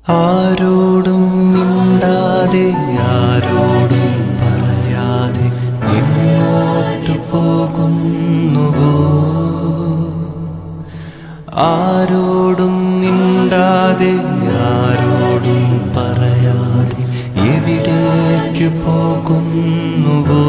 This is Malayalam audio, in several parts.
ആരോടും മിണ്ടാതെ ആരോടും പറയാതെ എങ്ങോട്ട് പോകുന്നുവോ ആരോടും മിണ്ടാതെ ആരോടും പറയാതെ എവിടേക്ക് പോകുന്നുവോ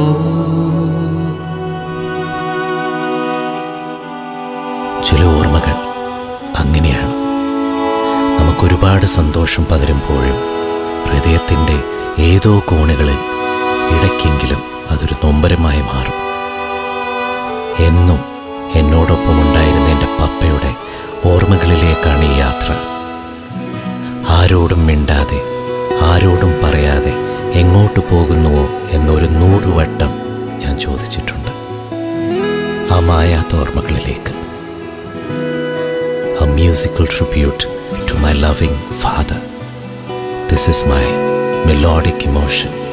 ചില ഓർമ്മകൾ അങ്ങനെയാണ് നമുക്കൊരുപാട് സന്തോഷം പകരുമ്പോഴും ഹൃദയത്തിൻ്റെ ഏതോ കോണുകളിൽ ഇടയ്ക്കെങ്കിലും അതൊരു നൊമ്പരമായി മാറും എന്നും എന്നോടൊപ്പം ഉണ്ടായിരുന്ന എൻ്റെ പപ്പയുടെ ഓർമ്മകളിലേക്കാണ് ഈ യാത്ര ആരോടും മിണ്ടാതെ ആരോടും പറയാതെ എങ്ങോട്ട് പോകുന്നുവോ എന്നൊരു നൂറുവട്ടം ഞാൻ ചോദിച്ചിട്ടുണ്ട് ആ മായാത്ത ഓർമ്മകളിലേക്ക് a musical tribute to my loving father. This is my melodic emotion.